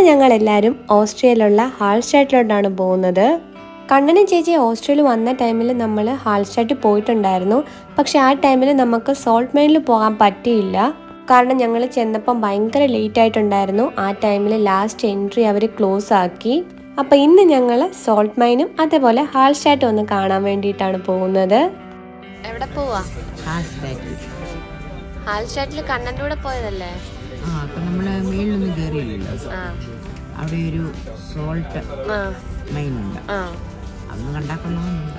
ഞങ്ങൾ എല്ലാവരും ഓസ്ട്രിയയിലുള്ള ഹാൾസ്റ്റാറ്റിലോട്ടാണ് പോകുന്നത് കണ്ണനും ചേച്ചി ഓസ്ട്രേലിയ വന്ന ടൈമിൽ നമ്മൾ ഹാൾസ്റ്റാറ്റിൽ പോയിട്ടുണ്ടായിരുന്നു പക്ഷെ ആ ടൈമിൽ നമുക്ക് സോൾട്ട് മൈനിൽ പോകാൻ പറ്റിയില്ല കാരണം ഞങ്ങൾ ചെന്നപ്പം ഭയങ്കര ലേറ്റ് ആയിട്ടുണ്ടായിരുന്നു ആ ടൈമിൽ ലാസ്റ്റ് എൻട്രി അവർ ക്ലോസ് ആക്കി അപ്പം ഇന്ന് ഞങ്ങൾ സോൾട്ട് മൈനും അതേപോലെ ഹാൾസ്റ്റാറ്റും ഒന്ന് കാണാൻ വേണ്ടിയിട്ടാണ് പോകുന്നത് എവിടെ പോവാ ഹാസ്ബാക്ക് ഹാൾസ്റ്റാറ്റിൽ കണ്ണൻ്റെ കൂടെ പോയതല്ലേ ആ അപ്പം നമ്മൾ മേളിലൊന്നും കയറിയില്ലല്ലോ ആ അവിടെ ഒരു സോൾട്ട് ആ മൈനുണ്ട് ആ അതൊന്ന് കണ്ടാക്കണമെന്നുണ്ട്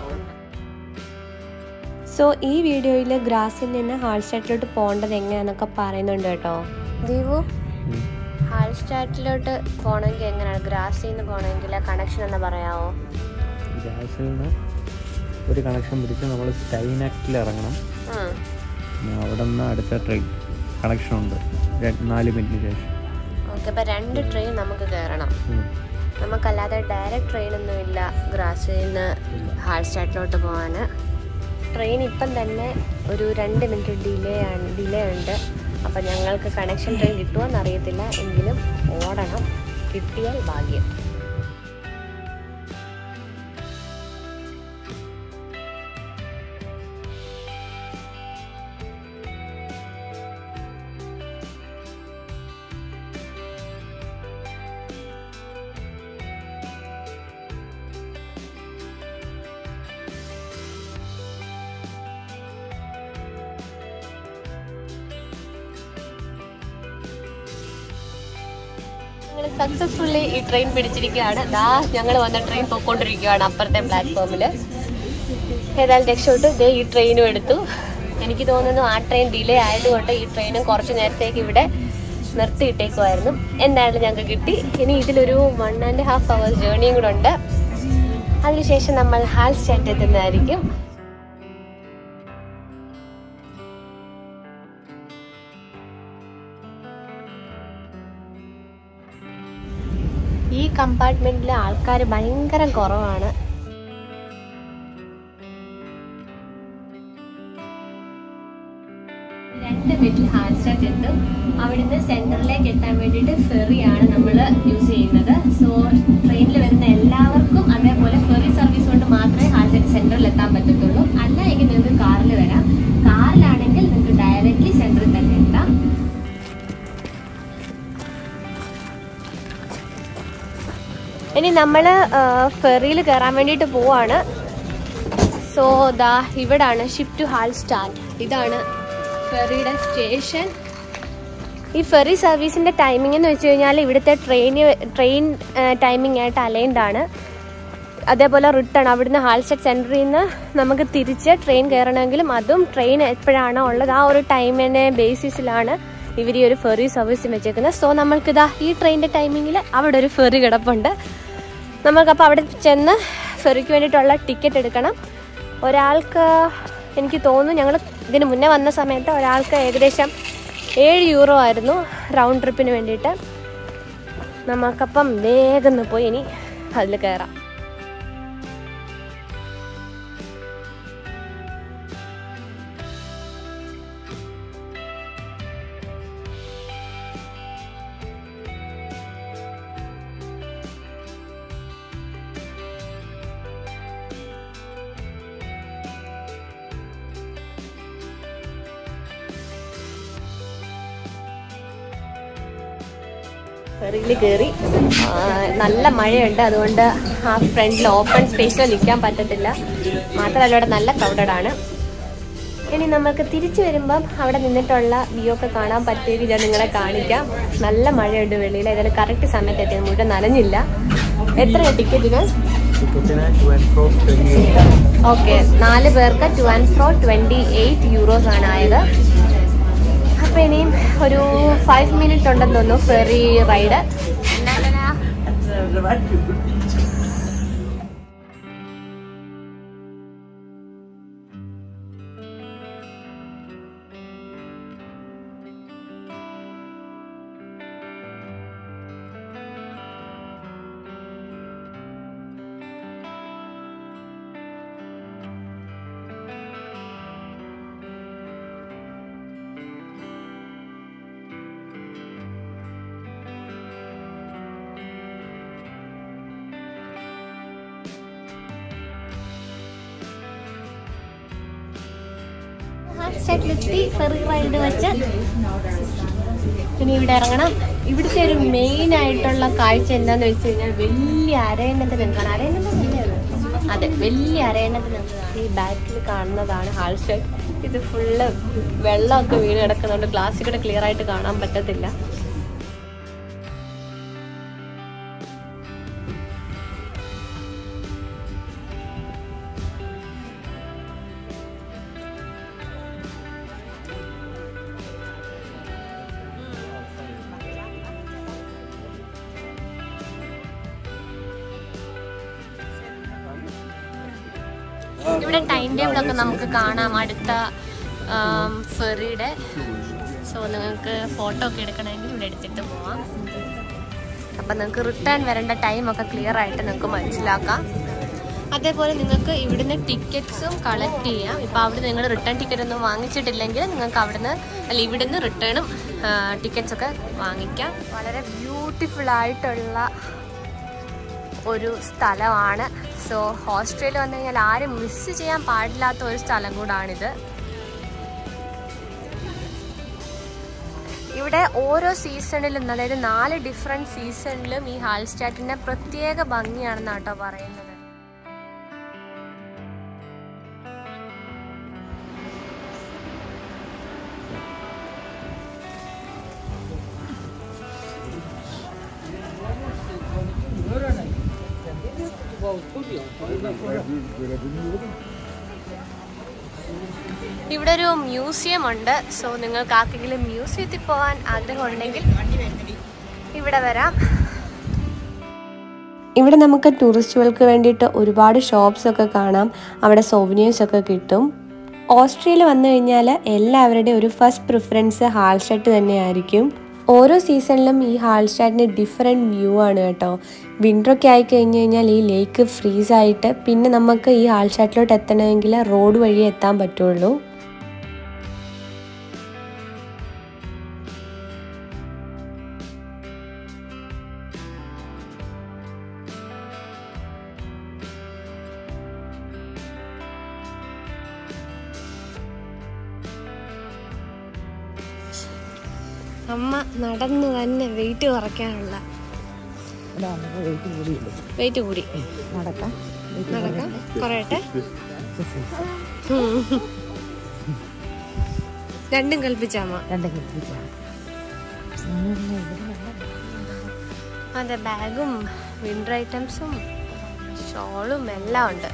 സോ ഈ വീഡിയോയിൽ ഗ്രാസിൽ നിന്ന് ഹാൾസ്റ്റാറ്റിലോട്ട് പോകേണ്ടത് എങ്ങനെയാണെന്നൊക്കെ പറയുന്നുണ്ട് കേട്ടോ ദീപു ഹാൾസ്റ്റാറ്റിലോട്ട് പോകണമെങ്കിൽ എങ്ങനെയാണ് ഗ്രാസിൽ നിന്ന് പോകണമെങ്കിൽ കണക്ഷൻ എന്ന് പറയാമോ ഗ്യാസിൽ നിന്ന് ഒരു കണക്ഷൻ പിടിച്ച് നമ്മൾ സ്റ്റൈനാക്റ്റിൽ ഇറങ്ങണം പിന്നെ അവിടെ നിന്ന് അടുത്ത ട്രെയിൻ കണക്ഷൻ ഉണ്ട് ര- നാല് മിനിറ്റിന് ശേഷം ഓക്കെ അപ്പോൾ രണ്ട് ട്രെയിൻ നമുക്ക് കയറണം ഉം. നമുക്കല്ലാതെ ഡയറക്റ്റ് ട്രെയിനൊന്നും ഇല്ല ഗ്രാസിൽ നിന്ന് ഹാൾസ്റ്റാറ്റിലോട്ട് പോകാൻ ട്രെയിൻ ഇപ്പം തന്നെ ഒരു രണ്ട് മിനിറ്റ് ഡിലേ ആണ് ഡിലേ ഉണ്ട് അപ്പം ഞങ്ങൾക്ക് കണക്ഷൻ ട്രെയിൻ കിട്ടുമോയെന്ന് അറിയത്തില്ല എങ്കിലും ഓടണം കിട്ടിയാൽ ഭാഗ്യം ഞങ്ങൾ സക്സസ്ഫുള്ളി ഈ ട്രെയിൻ പിടിച്ചിരിക്കുകയാണ് ദാ ഞങ്ങൾ വന്ന ട്രെയിൻ പൊക്കോണ്ടിരിക്കുകയാണ് അപ്പുറത്തെ പ്ലാറ്റ്ഫോമിൽ ഏതായാലും രക്ഷപ്പെട്ടു ദേ ഈ ട്രെയിനും എടുത്തു എനിക്ക് തോന്നുന്നു ആ ട്രെയിൻ ഡിലേ ആയതുകൊണ്ട് ഈ ട്രെയിനും കുറച്ച് നേരത്തേക്ക് ഇവിടെ നിർത്തിയിട്ടേക്കുമായിരുന്നു എന്തായാലും ഞങ്ങൾക്ക് കിട്ടി ഇനി ഇതിലൊരു വൺ ആൻഡ് ഹാഫ് അവേഴ്സ് ജേർണിയും കൂടെ ഉണ്ട് അതിനുശേഷം നമ്മൾ ഹാൽ സ്റ്റാൻഡ് എത്തുന്നതായിരിക്കും ഈ കമ്പാർട്ട്മെന്റിലെ ആൾക്കാർ ഭയങ്കര കുറവാണ് രണ്ട് മിനിറ്റിൽ ഹാൻഡ്സ്റ്റാറ്റ് എത്തും അവിടുന്ന് സെന്ററിലേക്ക് എത്താൻ വേണ്ടിയിട്ട് ഫെറിയാണ് നമ്മൾ യൂസ് ചെയ്യുന്നത് സോ ട്രെയിനിൽ വരുന്ന എല്ലാവർക്കും അതേപോലെ ഫെറി സർവീസ് കൊണ്ട് മാത്രമേ ഹാൻഡ്സ്റ്റാറ്റ് സെന്ററിൽ എത്താൻ പറ്റത്തുള്ളൂ അല്ല എങ്കിൽ നിങ്ങൾക്ക് കാറിൽ വരാം കാറിലാണെങ്കിൽ നിങ്ങൾക്ക് ഡയറക്റ്റ്ലി സെന്ററിൽ തന്നെ എത്താം ഇനി നമ്മൾ ഫെറിയിൽ കയറാൻ വേണ്ടിയിട്ട് പോവാണ് സോ ദാ ഇവിടാണ് ഷിപ്പ് ടു ഹാൾ സ്റ്റാൻഡ് ഇതാണ് ഫെറിയുടെ സ്റ്റേഷൻ ഈ ഫെറി സർവീസിന്റെ ടൈമിംഗ് എന്ന് വെച്ച് കഴിഞ്ഞാൽ ഇവിടുത്തെ ട്രെയിൻ ട്രെയിൻ ടൈമിംഗ് ആയിട്ട് അലൈൻഡ് ആണ് അതേപോലെ റിട്ടേൺ അവിടുന്ന് ഹാൾസ്റ്റഡ് സെൻറ്ററിൽ നിന്ന് നമുക്ക് തിരിച്ച് ട്രെയിൻ കയറണമെങ്കിലും അതും ട്രെയിൻ എപ്പോഴാണോ ഉള്ളത് ആ ഒരു ടൈമിനെ ബേസിസിലാണ് ഇവർ ഈ ഒരു ഫെറി സർവീസ് വെച്ചേക്കുന്നത് സോ നമ്മൾക്കിതാ ഈ ട്രെയിനിൻ്റെ ടൈമിങ്ങിൽ അവിടെ ഒരു ഫെറി കിടപ്പുണ്ട് നമുക്കപ്പോൾ അവിടെ ചെന്ന് ഫെറിക്ക് വേണ്ടിയിട്ടുള്ള ടിക്കറ്റ് എടുക്കണം ഒരാൾക്ക് എനിക്ക് തോന്നുന്നു ഞങ്ങൾ ഇതിന് മുന്നേ വന്ന സമയത്ത് ഒരാൾക്ക് ഏകദേശം ഏഴ് യൂറോ ആയിരുന്നു റൗണ്ട് ട്രിപ്പിന് വേണ്ടിയിട്ട് നമുക്കപ്പം വേഗം ഒന്ന് പോയി ഇനി അതിൽ കയറാം ഫെറിയിൽ കയറി ആ, നല്ല മഴയുണ്ട് അതുകൊണ്ട് ആ ഫ്രണ്ടിൽ ഓപ്പൺ സ്പേസിൽ നിൽക്കാൻ പറ്റത്തില്ല മാത്രമല്ല ഇവിടെ നല്ല ക്രൗഡഡ് ആണ് ഇനി നമുക്ക് തിരിച്ചു വരുമ്പം അവിടെ നിന്നിട്ടുള്ള വ്യൂ ഒക്കെ കാണാൻ പറ്റിയെങ്കിൽ ഞാൻ നിങ്ങളെ കാണിക്കാം നല്ല മഴയുണ്ട് വെളിയിൽ ഏതായാലും കറക്റ്റ് സമയത്ത് എത്തിയത് മുഴുവൻ നനഞ്ഞില്ല എത്ര ടിക്കറ്റിന് ടിക്കറ്റിന് to and fro twenty eight okay നാല് പേർക്ക് to and fro twenty eight euros ആണ് ആയത് അപ്പോൾ ഇനിയും ഒരു ഫൈവ് മിനിറ്റ് ഉണ്ടെന്ന് തോന്നുന്നു ഫെറി റൈഡ് ഹാഷ്ടാഗിലെത്തി ഫെറി റൈഡ് വെച്ച് ഇനി ഇവിടെ ഇറങ്ങണം ഇവിടുത്തെ ഒരു മെയിൻ ആയിട്ടുള്ള കാഴ്ച എന്താന്ന് വെച്ച് കഴിഞ്ഞാൽ വലിയ അരയണ്ണത്തെ നിൽക്കണം അരയണ്ണത്തെ തന്നെയാണ് അതെ വലിയ അരയണ്ണത്തെ നിൽക്കുന്നതാണ് ഈ ബാക്കിൽ കാണുന്നതാണ് ഹാൾസ്റ്റേറ്റ് ഇത് ഫുള്ള് വെള്ളമൊക്കെ വീണ് കിടക്കുന്നുണ്ട് ഗ്ലാസ്സിൽ കൂടെ ക്ലിയർ ആയിട്ട് കാണാൻ പറ്റത്തില്ല ഇവിടെ ടൈം ടേബിൾ ഒക്കെ നമുക്ക് കാണാം അടുത്ത ഫെറിയുടെ സോ നിങ്ങൾക്ക് ഫോട്ടോ ഒക്കെ എടുക്കണമെങ്കിൽ ഇവിടെ എടുത്തിട്ട് പോവാം അപ്പം നിങ്ങൾക്ക് റിട്ടേൺ വരേണ്ട ടൈം ഒക്കെ ക്ലിയർ ആയിട്ട് നിങ്ങൾക്ക് മനസ്സിലാക്കാം അതേപോലെ നിങ്ങൾക്ക് ഇവിടുന്ന് ടിക്കറ്റ്സും കളക്ട് ചെയ്യാം ഇപ്പോൾ അവിടെ നിങ്ങൾ റിട്ടേൺ ടിക്കറ്റ് ഒന്നും വാങ്ങിച്ചിട്ടില്ലെങ്കിൽ നിങ്ങൾക്ക് അവിടുന്ന് അല്ല ഇവിടുന്ന് റിട്ടേണും ടിക്കറ്റ്സ് ഒക്കെ വാങ്ങിക്കാം വളരെ ബ്യൂട്ടിഫുൾ ആയിട്ടുള്ള ഒരു സ്ഥലമാണ് സോ ഓസ്ട്രേലിയ വന്നു കഴിഞ്ഞാൽ ആരും മിസ് ചെയ്യാൻ പാടില്ലാത്ത ഒരു സ്ഥലം കൂടാണിത് ഇവിടെ ഓരോ സീസണിലും അതായത് നാല് ഡിഫറെൻറ്റ് സീസണിലും ഈ ഹാൽസ്റ്റാറ്റിൻ്റെ പ്രത്യേക ഭംഗിയാണെന്നാണ് കേട്ടോ പറയുന്നത് ഇവിടെ ഒരു മ്യൂസിയം ഉണ്ട് സോ നിങ്ങൾക്ക് ആർക്കെങ്കിലും മ്യൂസിയത്തിൽ പോകാൻ ആഗ്രഹമുണ്ടെങ്കിൽ ഇവിടെ വരാം ഇവിടെ നമുക്ക് ടൂറിസ്റ്റുകൾക്ക് വേണ്ടിയിട്ട് ഒരുപാട് ഷോപ്സ് ഒക്കെ കാണാം അവിടെ സോവിനിയേഴ്സ് ഒക്കെ കിട്ടും ഓസ്ട്രേലിയ വന്നു കഴിഞ്ഞാൽ എല്ലാവരുടെയും ഒരു ഫസ്റ്റ് പ്രിഫറൻസ് ഹാൾഷട്ട് തന്നെയായിരിക്കും ഓരോ സീസണിലും ഈ ഹാൾസ്റ്റാറ്റിന് ഡിഫറെൻറ്റ് വ്യൂ ആണ് കേട്ടോ വിൻ്ററൊക്കെ ആയി കഴിഞ്ഞ് കഴിഞ്ഞാൽ ഈ ലേക്ക് ഫ്രീസ് ആയിട്ട് പിന്നെ നമുക്ക് ഈ ഹാൾസ്റ്റാറ്റിലോട്ട് എത്തണമെങ്കിൽ റോഡ് വഴി എത്താൻ പറ്റുള്ളൂ അമ്മ നടന്ന് തന്നെ വെയിറ്റ് കുറയ്ക്കാനുള്ള വെയിറ്റ് കൂടി നടക്കാം നടക്കാം കുറയട്ടെ രണ്ടും കൽപ്പിച്ചാമ്മ രണ്ടും കെട്ടിച്ചാണ് അതെ ബാഗും വിൻ്റർ ഐറ്റംസും ഷോളും എല്ലാം ഉണ്ട്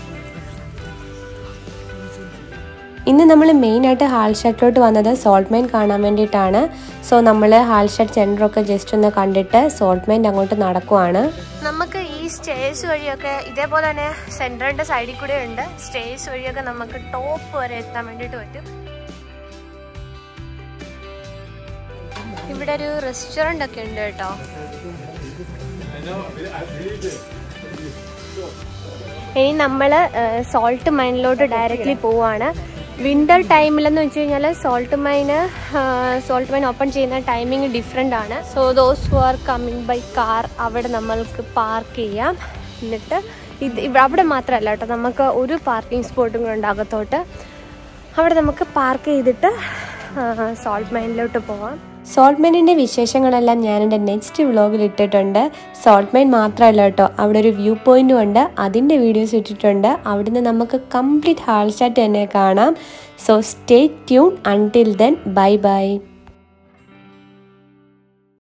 ഇന്ന് നമ്മൾ മെയിനായിട്ട് ഹാൾഷട്ടിലോട്ട് വന്നത് സോൾട്ട് മൈൻ കാണാൻ വേണ്ടിയിട്ടാണ് സോ നമ്മൾ ഹാൾഷട്ട് സെൻറ്ററൊക്കെ ജസ്റ്റ് ഒന്ന് കണ്ടിട്ട് സോൾട്ട് മൈൻ അങ്ങോട്ട് നടക്കുവാണ് നമുക്ക് ഈ സ്റ്റേഴ്സ് വഴിയൊക്കെ ഇതേപോലെ തന്നെ സെൻറ്ററിൻ്റെ സൈഡിൽ കൂടെ ഉണ്ട് സ്റ്റേഴ്സ് വഴിയൊക്കെ നമുക്ക് ടോപ്പ് വരെ എത്താൻ വേണ്ടിയിട്ട് പറ്റും ഇവിടെ ഒരു റെസ്റ്റോറൻ്റ് ഒക്കെ ഉണ്ട് കേട്ടോ ഇനി നമ്മൾ സോൾട്ട് മൈനിലോട്ട് ഡയറക്റ്റ്ലി പോവാണ് വിന്റർ ടൈമിലെന്ന് വെച്ച് കഴിഞ്ഞാൽ സോൾട്ട് മൈന് സോൾട്ട് മൈൻ ഓപ്പൺ ചെയ്യുന്ന ടൈമിംഗ് ഡിഫറെൻ്റ് ആണ് so those who are coming by car അവിടെ നമ്മൾക്ക് പാർക്ക് ചെയ്യാം എന്നിട്ട് ഇത് ഇവ- അവിടെ മാത്രമല്ല കേട്ടോ നമുക്ക് ഒരു പാർക്കിംഗ് സ്പോട്ടും കൂടെ ഉണ്ട് അകത്തോട്ട് അവിടെ നമുക്ക് പാർക്ക് ചെയ്തിട്ട് സോൾട്ട് മൈനിലോട്ട് പോവാം സോൾട്ട് മൈനിൻ്റെ വിശേഷങ്ങളെല്ലാം ഞാൻ എൻ്റെ നെക്സ്റ്റ് വ്ളോഗിൽ ഇട്ടിട്ടുണ്ട് സോൾട്ട് മൈൻ മാത്രമല്ല കേട്ടോ അവിടെ ഒരു വ്യൂ പോയിന്റും ഉണ്ട് അതിൻ്റെ വീഡിയോസ് ഇട്ടിട്ടുണ്ട് അവിടുന്ന് നമുക്ക് കംപ്ലീറ്റ് ഹാൾസ്റ്റാറ്റ് തന്നെ കാണാം so stay tune until then bye by